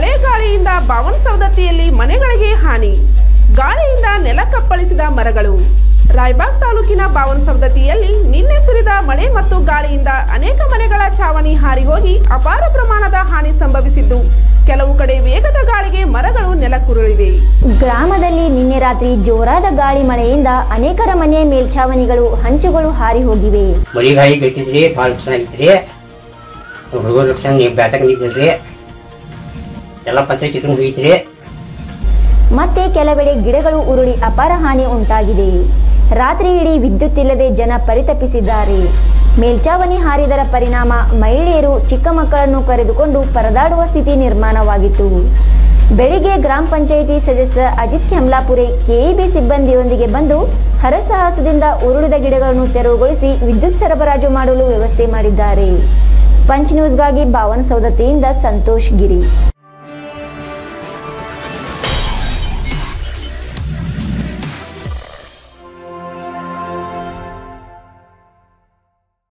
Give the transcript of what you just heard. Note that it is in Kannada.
ಮಳೆ ಗಾಳಿಯಿಂದ ಬಾವನ್ ಸವದತ್ತಿಯಲ್ಲಿ ಮನೆಗಳಿಗೆ ಹಾನಿ ಗಾಳಿಯಿಂದ ನೆಲ ಕಪ್ಪಳಿಸಿದ ಮರಗಳು ರಾಯಬಾಗ್ ತಾಲೂಕಿನ ಬಾವನ್ ಸವದತ್ತಿಯಲ್ಲಿ ನಿನ್ನೆ ಸುರಿದ ಮಳೆ ಮತ್ತು ಗಾಳಿಯಿಂದ ಅನೇಕ ಮನೆಗಳ ಚಾವಣಿ ಹಾರಿ ಹೋಗಿ ಅಪಾರ ಪ್ರಮಾಣದ ಹಾನಿ ಸಂಭವಿಸಿದ್ದು ಕೆಲವು ಕಡೆ ವೇಗದ ಗಾಳಿಗೆ ಮರಗಳು ನೆಲಕ್ಕುರುಳಿವೆ ಗ್ರಾಮದಲ್ಲಿ ನಿನ್ನೆ ರಾತ್ರಿ ಜೋರಾದ ಗಾಳಿ ಮಳೆಯಿಂದ ಅನೇಕರ ಮನೆಯ ಮೇಲ್ಛಾವಣಿಗಳು ಹಂಚುಗಳು ಹಾರಿ ಹೋಗಿವೆ ಮಳಿಗಾಯಿ ಕಟ್ಟಿದ್ರಿ ಭಾಳ ಚೆನ್ನಾಗಿತ್ರಿ ಹುಡುಗರ ಲಕ್ಷಣ ನೀವು ಬ್ಯಾಟಕ್ ನಿಂತಿದ್ರಿ ಎಲ್ಲ ಪತ್ರೆ ಕಿತ್ಕೊಂಡು ಹೋಗಿತ್ರಿ ಮತ್ತೆ ಕೆಲವೆಡೆ ಗಿಡಗಳು ಉರುಳಿ ಅಪಾರ ಹಾನಿ ಉಂಟಾಗಿದೆ ರಾತ್ರಿ ಇಡೀ ವಿದ್ಯುತ್ ಇಲ್ಲದೆ ಜನ ಪರಿತಪಿಸಿದ್ದಾರೆ ಮೇಲ್ಚಾವಣಿ ಹಾರಿದರ ಪರಿಣಾಮ ಮಹಿಳೆಯರು ಚಿಕ್ಕ ಮಕ್ಕಳನ್ನು ಕರೆದುಕೊಂಡು ಪರದಾಡುವ ಸ್ಥಿತಿ ನಿರ್ಮಾಣವಾಗಿತ್ತು ಬೆಳಿಗ್ಗೆ ಗ್ರಾಮ ಪಂಚಾಯಿತಿ ಸದಸ್ಯ ಅಜಿತ್ ಕೆಮ್ಲಾಪುರೆ ಕೆಇಬಿ ಸಿಬ್ಬಂದಿಯೊಂದಿಗೆ ಬಂದು ಹರಸಾಹಸದಿಂದ ಉರುಳಿದ ಗಿಡಗಳನ್ನು ತೆರವುಗೊಳಿಸಿ ವಿದ್ಯುತ್ ಸರಬರಾಜು ಮಾಡಲು ವ್ಯವಸ್ಥೆ ಮಾಡಿದ್ದಾರೆ ಪಂಚ್ ನ್ಯೂಸ್ಗಾಗಿ ಭಾವನ್ ಸೌದತ್ತಿಯಿಂದ ಸಂತೋಷ್ ಗಿರಿ